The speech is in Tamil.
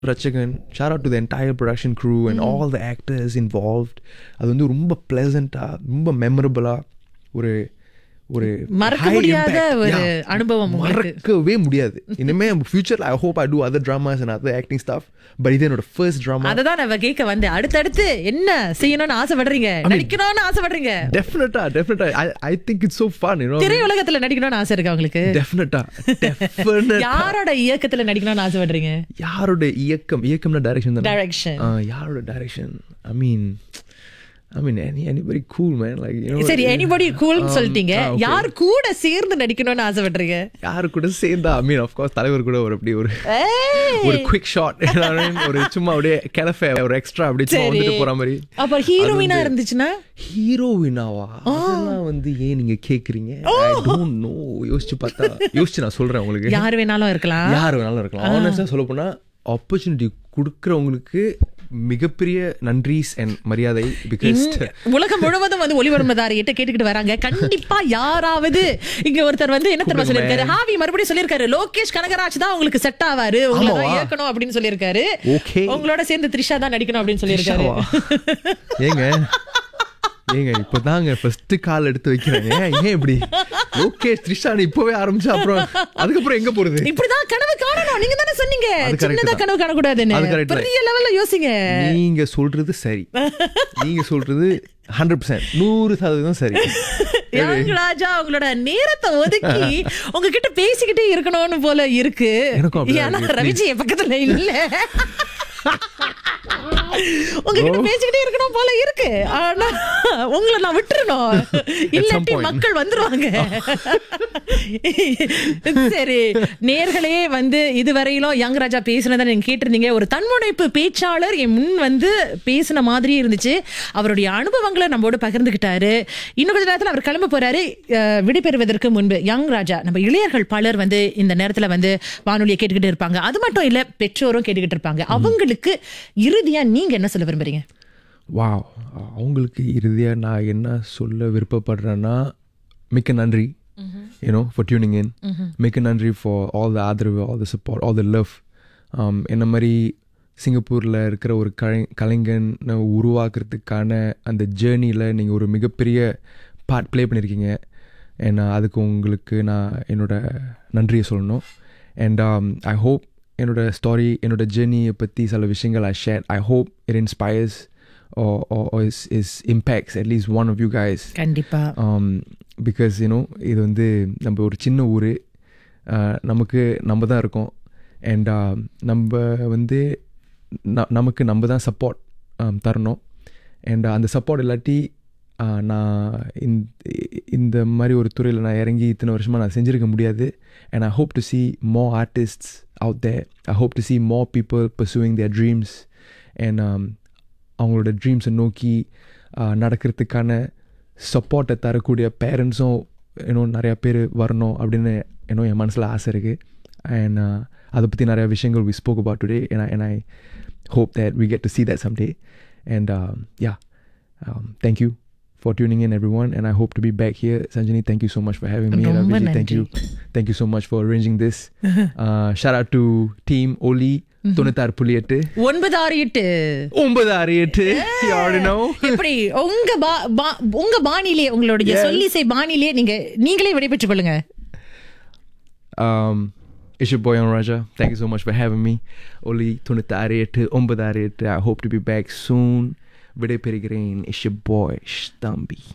ரச்சகன் shout out to the entire production crew and all the actors involved அது வந்து ரொம்ப ப்ளசண்ட்டாக ரொம்ப மெமரபுளாக ஒரு ஒரு மறக்க high முடியாத impact. ஒரு Yeah. அனுபவம் உங்களுக்கு. மறக்கவே முடியாது இனிமே ஃபியூச்சர்ல I hope I do other dramas and other acting stuff but இது என்னோட ஃபர்ஸ்ட் ட்ராமா அததான் நம்ம கேட்க வந்தேன் அடுத்தடுத்து என்ன செய்யணும்னு ஆசைப்படுறீங்க நடிக்கணும்னு ஆசைப்படுறீங்க definitely definitely I I think it's so fun you know திரையுலகத்துல நடிக்கணும்னு ஆசை இருக்கு உங்களுக்கு டெஃபினட்டா டெஃபினட்டா யாரோட இயக்கத்துல நடிக்கணும்னு ஆசைப்படுறீங்க யாரோட இயக்கம் இயக்கம்னா டைரக்ஷன் தானே டைரக்ஷன் Uh, யாரோட direction I mean I mean any anybody cool man like you know சரி எனிபடி கூல்னு சொல்லிட்டீங்க ah, okay. யார் கூட சேர்ந்து நடிக்கணும்னு ஆசைப்படுறீங்க யாரு கூட சேர்ந்தா ஐ மீன் ஆஃப் கோர்ஸ் தலைவர் கூட ஒரு அப்படி ஒரு ஏய், ஒரு குவிக் ஷாட் ஒரு சும்மா அப்படியே கிளஃபே ஒரு எக்ஸ்ட்ரா அப்படி சும்மா சரி. வந்துட்டு போற மாதிரி அப்ப ஹீரோயினா இருந்துச்சுன்னா ஹீரோவினாவா அதெல்லாம் வந்து ஏன் நீங்க கேக்குறீங்க ஐ டோன்ட் நோ யோசிச்சு பார்த்தா யோசிச்சு நான் சொல்றேன் உங்களுக்கு யார் வேணாலும் இருக்கலாம் யார் வேணாலும் இருக்கலாம் ஆனஸ்டா சொல்ல போனா ஆப்பர்ச்சுனிட்டி கொடுக்கறவங்களுக்கு மிகப்பெரிய நன்றிஸ் அண்ட் மரியாதை பிகாஸ் உலகம் முழுவதும் வந்து ஒளிவர்மதாரி கிட்ட கேட்டுக்கிட்டு வராங்க கண்டிப்பா யாராவது இங்க ஒருத்தர் வந்து என்ன தெரியுமா சொல்லிருக்காரு ஹாவி மறுபடியும் சொல்லிருக்காரு லோகேஷ் கனகராஜ் தான் உங்களுக்கு செட் ஆவாரு உங்களை தான் ஆமாவா? இயக்கணும் அப்படின்னு சொல்லிருக்காரு Okay. உங்களோட சேர்ந்து த்ரிஷா தான் நடிக்கணும் அப்படின்னு சொல்லிருக்காரு ஏங்க ஏங்க இப்பதாங்க ஃபர்ஸ்ட் கால் எடுத்து வைக்கிறேன் ஏன் ஏன் இப்படி ஓகே த்ரிஷான் இப்பவே ஆரம்பிச்சா அப்புறம் அதுக்கப்புறம் எங்க போறது இப்படிதான் கனவு காணணும் நீங்க தானே சொன்னீங்க அது correct சின்னதா தான். கனவு அது காணக்கூடாதுன்னு correct தான். பெரிய லெவல்ல யோசிங்க நீங்க சொல்றது சரி நீங்க சொல்றது ஹண்ட்ரட் பர்சன்ட் நூறு சதவீதம் சரி யங் ராஜா உங்களோட நேரத்தை ஒதுக்கி உங்ககிட்ட பேசிக்கிட்டே இருக்கணும்னு போல இருக்கு எனக்கும் அப்படிதான் ஏன்னா இருக்கு. ரவிஜி என் பக்கத்துல இல்ல உங்ககிட்ட பேசிக்கிட்டே இருக்கணும் போல இருக்கு ஆனா உங்களை நான் விட்டுறணும் இல்லாட்டி point. மக்கள் வந்துருவாங்க சரி நேர்களே வந்து இதுவரையிலும் யங் ராஜா பேசுனதை நீங்க கேட்டிருந்தீங்க ஒரு தன்முனைப்பு பேச்சாளர் என் முன் வந்து பேசின மாதிரி இருந்துச்சு அவருடைய அனுபவங்களை நம்மோடு பகிர்ந்துகிட்டாரு இன்னும் கொஞ்ச நேரத்துல அவர் கிளம்ப போறாரு அஹ், விடைபெறுவதற்கு முன்பு யங் ராஜா நம்ம இளையர்கள் பலர் வந்து இந்த நேரத்துல வந்து வானொலியை கேட்டுக்கிட்டு இருப்பாங்க அது மட்டும் இல்ல பெற்றோரும் கேட்டுக்கிட்டு இருப்பாங்க அவங்களுக்கு இறுதியா நீங்க என்ன சொல்ல விரும்புறீங்க வாவ் அவங்களுக்கு இறுதியாக நான் என்ன சொல்ல விருப்பப்படுறேன்னா மிக்க நன்றி யூனோ ஃபார் டியூனிங் இன் மிக்க நன்றி ஃபார் ஆல் த ஆதரவு all the support all the love என்ன மாதிரி சிங்கப்பூரில் இருக்கிற ஒரு கலை கலைஞனை உருவாக்குறதுக்கான அந்த ஜேர்னியில் நீங்கள் ஒரு மிகப்பெரிய பார்ட் ப்ளே பண்ணியிருக்கீங்க அண்ட் அதுக்கு உங்களுக்கு நான் என்னோட நன்றியை சொல்லணும் அண்ட் ஐ ஹோப் என்னோட ஸ்டாரி என்னோட ஜேர்னியை பற்றி சில விஷயங்கள் I share I hope it inspires or, or, or is, is impacts at least one of you guys கண்டிப்பா um, because you know இது வந்து நம்ம ஒரு சின்ன ஊர் நமக்கு நம்ம தான் இருக்கோம் அண்ட் நம்ம வந்து ந- நமக்கு நம்ம தான் சப்போர்ட் தரணும் அண்ட் அந்த சப்போர்ட் இல்லாட்டி uh, நான் இந்த இந்த மாதிரி ஒரு துறையில் நான் இறங்கி இத்தனை வருஷமாக நான் செஞ்சுருக்க முடியாது and I hope to see more artists out there I hope to see more people pursuing their dreams and um, அவங்களோட ட்ரீம்ஸை நோக்கி ஆஹ், நடக்கிறதுக்கான சப்போர்ட்டை தரக்கூடிய பேரண்ட்ஸும் இன்னும் நிறையா பேர் வரணும் அப்படின்னு இன்னும் என் மனசில் ஆசை இருக்குது அண்ட் அதை பற்றி நிறையா விஷயங்கள் we spoke about today and I and I hope that we get to see that someday and um, yeah um, thank you for tuning in everyone and I hope to be back here Sanjani thank you so much for having me and ரொம்ப Raviji, thank you thank you so much for arranging this uh, shout out to team Oli தொண்ணூத்தாறு புள்ளி எட்டு ஒன்பது ஆறு எட்டு ஒன்பது ஆறு எட்டு you already know எப்படி உங்க பா- பா- உங்க பாணியிலே உங்களுடைய சொல்லிசை பாணியிலே நீங்க நீங்களே விடைபெற்றுக் கொள்ளுங்க um, it's your boy on Raja. Thank you so much for having me. Oli தொண்ணூத்தாறு எட்டு ஒன்பது ஆறு எட்டு I hope to be back soon. விடை பெறுகிறேன் It's your boy Stambi.